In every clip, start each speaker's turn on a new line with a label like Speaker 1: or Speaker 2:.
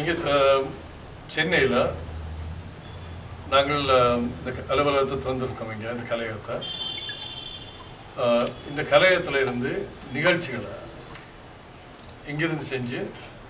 Speaker 1: இங்கே சென்னையில் நாங்கள் அஹ், இந்த க- அலுவலகத்தை திறந்திருக்கோம் இங்கே இந்த கலையகத்தை அஹ், இந்த கலையகத்தில் இருந்து நிகழ்ச்சிகளை இங்கிருந்து செஞ்சு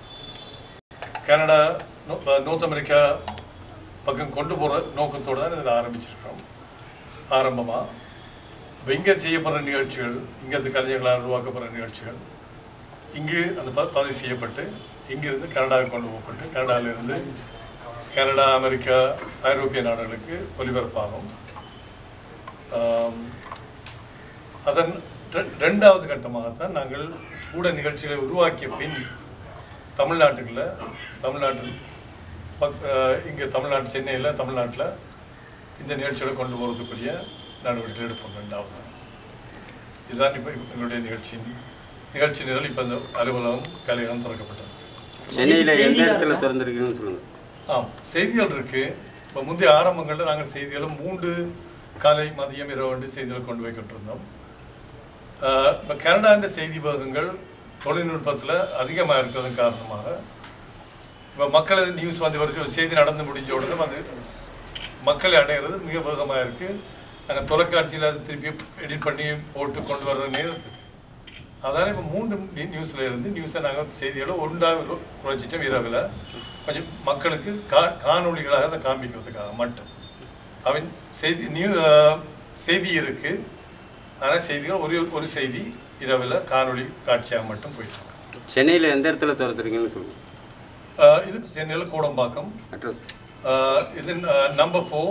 Speaker 1: கனடா நோ- அஹ், நோர்த் அமெரிக்கா பக்கம் கொண்டு போகிற நோக்கத்தோடு தான் இதில் ஆரம்பிச்சிருக்கோம் ஆரம்பமாக இப்போ இங்கே செய்யப்படுற நிகழ்ச்சிகள் இங்கே கலைஞர்களால் உருவாக்கப்படுற நிகழ்ச்சிகள் இங்கு அந்த ப- பதிவு செய்யப்பட்டு இங்கிருந்து கனடாவுக்கு கொண்டு போகப்பட்டு கனடாவிலிருந்து கனடா அமெரிக்கா ஐரோப்பிய நாடுகளுக்கு ஒலிபரப்பாகும் ஆம், அதன் ரெ- ரெண்டாவது கட்டமாகத்தான் நாங்கள் கூட நிகழ்ச்சிகளை உருவாக்கிய பின் தமிழ்நாட்டுக்குள்ள தமிழ்நாட்டில் பக் இங்கே தமிழ்நாட்டு சென்னையில் தமிழ்நாட்டில் இந்த நிகழ்ச்சிகளை கொண்டு போகிறதுக்குரிய நடவடிக்கை எடுப்போம் ரெண்டாவது இதுதான் இப்போ எங்களுடைய நிகழ்ச்சியின் நிகழ்ச்சி நிரல் இப்போ இந்த அலுவலகம் கலையகம் திறக்கப்பட்டது
Speaker 2: சென்னையில் எந்த இடத்துல திறந்திருக்குன்னு சொல்லுங்கள்
Speaker 1: ஆம் செய்திகள் இருக்கு இப்போ முந்தைய ஆரம்பங்களில் நாங்கள் செய்திகளை மூன்று காலை மதியம் இரவு வந்து செய்திகளை கொண்டு போய் கொண்டிருந்தோம் ஆஹ் இப்போ கனடாண்ட செய்தி பாகங்கள் தொழில்நுட்பத்தில் அதிகமாக இருக்கிறதன் காரணமாக இப்போ மக்கள் நியூஸ் வந்து ஒரு ஒரு செய்தி நடந்து முடிஞ்ச உடனே அது மக்களை அடையிறது மிக வேகமாக இருக்குது நாங்கள் தொலைக்காட்சியில் அதை திருப்பி எடிட் பண்ணி போட்டு கொண்டு வர்ற நேரத்துக்கு அதால இப்போ மூன்று நி- நியூஸ்ல இருந்து நியூஸை நாங்கள் செய்திகளை ஒன்றா குறைச்சிட்டோம் இரவில் கொஞ்சம் மக்களுக்கு கா காணொளிகளாக அதை காண்பிக்கிறதுக்காக மட்டும் அவன் செய்தி நியூ அஹ், செய்தி இருக்கு ஆனால் செய்திகள் ஒரு ஒரு செய்தி இரவில் காணொளி காட்சியாக மட்டும் போயிட்டு இருக்கு
Speaker 2: சென்னையில் எந்த இடத்துல திறந்திருக்குன்னு சொல்லுங்கள்
Speaker 1: அஹ், இது சென்னையில் கோடம்பாக்கம்
Speaker 2: அட்ரஸ்
Speaker 1: அஹ், இது number four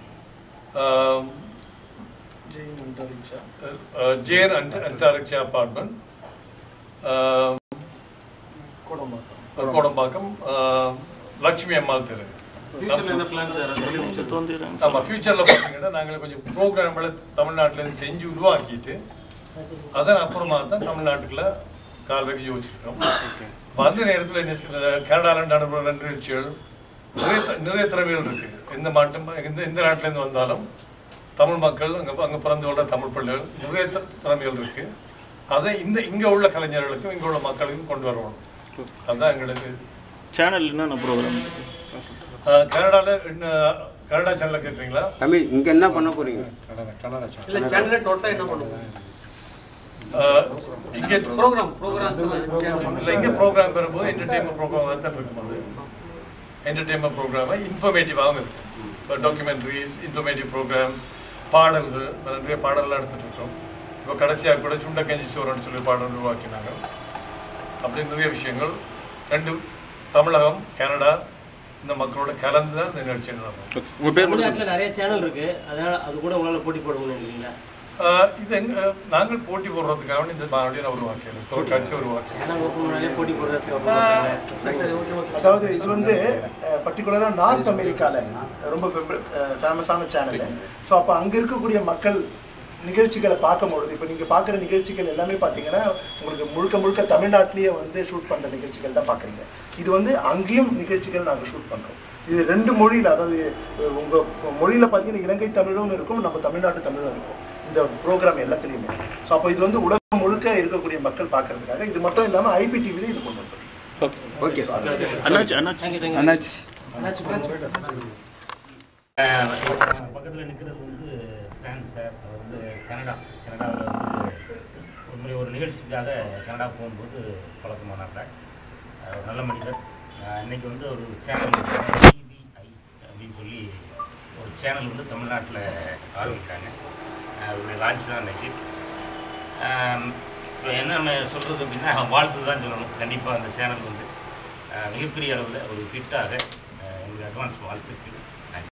Speaker 1: Jane and Antariksha apartment Kodambakkam அஹ், லட்சுமி அம்மாள் தெரு ஆமாம் ஃபியூச்சரில் பார்த்தீங்கன்னா நாங்கள் கொஞ்சம் ப்ரோக்ராம்களை தமிழ்நாட்டிலேருந்து செஞ்சு உருவாக்கிட்டு அதன் அப்புறமா தான் தமிழ்நாட்டுக்குள்ள கால் வைக்க யோசிச்சிருக்கோம் அப்ப அந்த நேரத்தில் என்ன செய்ய- கனடாவில் நடைபெற நிகழ்ச்சிகள் நிறைய த- நிறைய திறமைகள் இருக்கு எந்த மாட்டம் எந்த எந்த நாட்டிலேருந்து வந்தாலும் தமிழ் மக்கள் அங்கே அங்கே பிறந்து வளர தமிழ் பிள்ளைகள் நிறைய த- திறமைகள் இருக்கு அதை இந்த இங்கே உள்ள கலைஞர்களுக்கும் இங்கே உள்ள மக்களுக்கும் கொண்டு வரணும் அதுதான் எங்களுக்கு
Speaker 3: சேனல் என்னென்ன ப்ரோக்ராம்
Speaker 1: அஹ், கனடால என்ன கனடா சேனலில் கேட்குறீங்களா
Speaker 2: தமிழ் இங்கே என்ன பண்ண போகிறீங்க
Speaker 4: இல்ல சேனல்ல டோட்டலா என்ன பண்ணுவோம்
Speaker 1: இங்கே
Speaker 4: ப்ரோக்ராம் ப்ரோக்ராம்
Speaker 1: இல்லை இங்கே ப்ரோக்ராம் பெறும்போது என்டர்டெயின்மெண்ட் ப்ரோக்ராம் தான் இருக்கும்போது என்டர்டெயின்மெண்ட் ப்ரோக்ராம் இன்ஃபர்மேட்டிவாகவும் இருக்கு இப்போ டாக்குமெண்ட்ரிஸ் இன்ஃபர்மேட்டிவ் ப்ரோக்ராம்ஸ் பாடல்கள் நிறைய பாடல்லாம் எடுத்துட்டு இருக்கோம் இப்போ கடைசியாக கூட சுண்ட கஞ்சி சோறுன்னு சொல்லி பாடல் உருவாக்கினாங்க அப்படி நிறைய விஷயங்கள் ரெண்டு தமிழகம் கனடா இந்த மக்களோட கலந்து தான் இந்த நிகழ்ச்சி நடக்கும்
Speaker 3: உங்கள் பேர் மட்டும்
Speaker 4: தமிழ்நாட்டுல நிறைய சேனல் இருக்கு அதனால அது கூட உங்களால போட்டி போடுவோம்னு நினைக்கிறீங்களா
Speaker 1: ஆஹ் இது எங்க நாங்கள் போட்டி போடுறதுக்காக வேண்டி இந்த மாவட்டம் நான் உருவாக்கியது தொழிற்காட்சி உருவாக்கி
Speaker 4: சேனல் ஓப்பன் பண்ணாலே போட்டி போடுறது சரி ஓகே ஓகே
Speaker 5: அதாவது இது வந்து பர்டிகுலராக நார்த் அமெரிக்காவில் ரொம்ப ஃபேமஸான சேனல் ஸோ அப்போ அங்கே இருக்கக்கூடிய மக்கள் நிகழ்ச்சிகளை பார்க்கும்பொழுது இப்போ நீங்கள் பார்க்குற நிகழ்ச்சிகள் எல்லாமே பார்த்தீங்கன்னா உங்களுக்கு முழுக்க முழுக்க தமிழ்நாட்டிலேயே வந்து ஷூட் பண்ணுற நிகழ்ச்சிகள் தான் பார்க்குறீங்க இது வந்து அங்கேயும் நிகழ்ச்சிகள் நாங்கள் ஷூட் பண்ணுறோம் இது ரெண்டு மொழியில் அதாவது உங்கள் மொழியில் பார்த்தீங்கன்னா இலங்கை தமிழும் இருக்கும் நம்ம தமிழ்நாட்டு தமிழும் இருக்கும் இந்த ப்ரோக்ராம் எல்லாத்துலேயுமே ஸோ அப்போ இது வந்து உலகம் முழுக்க இருக்கக்கூடிய மக்கள் பார்க்கறதுக்காக இது மட்டும் இல்லாமல் ஐபிடிவிலையும் இது கொண்டு வந்துருக்கோம்
Speaker 2: ஓகே சார்
Speaker 3: அண்ணாச்சி அண்ணாச்சி
Speaker 4: தேங்க்யூ தேங்க்யூ
Speaker 2: அண்ணாச்சி
Speaker 6: பக்கத்தில் நிற்கிறது வந்து ஸ்டான் சார் அவர் வந்து கனடா கனடாவில் வந்து ஒரு முறை ஒரு நிகழ்ச்சிக்காக கனடா போகும்போது பழக்கமானாங்க ஒரு நல்ல மனிதர் அஹ் இன்னைக்கு வந்து ஒரு சேனல் டிபிஐ அப்படின்னு சொல்லி ஒரு சேனல் வந்து தமிழ்நாட்டில் ஆரம்பிக்கிறாங்க அவருடைய லான்ச் தான் இன்னைக்கு இப்போ என்ன நம்ம சொல்கிறது அப்படின்னா வாழ்த்து தான் சொல்லணும் கண்டிப்பாக அந்த சேனல் வந்து அஹ் மிகப்பெரிய அளவில் ஒரு ஹிட்டாக என்னுடைய அட்வான்ஸ் வாழ்த்துக்கு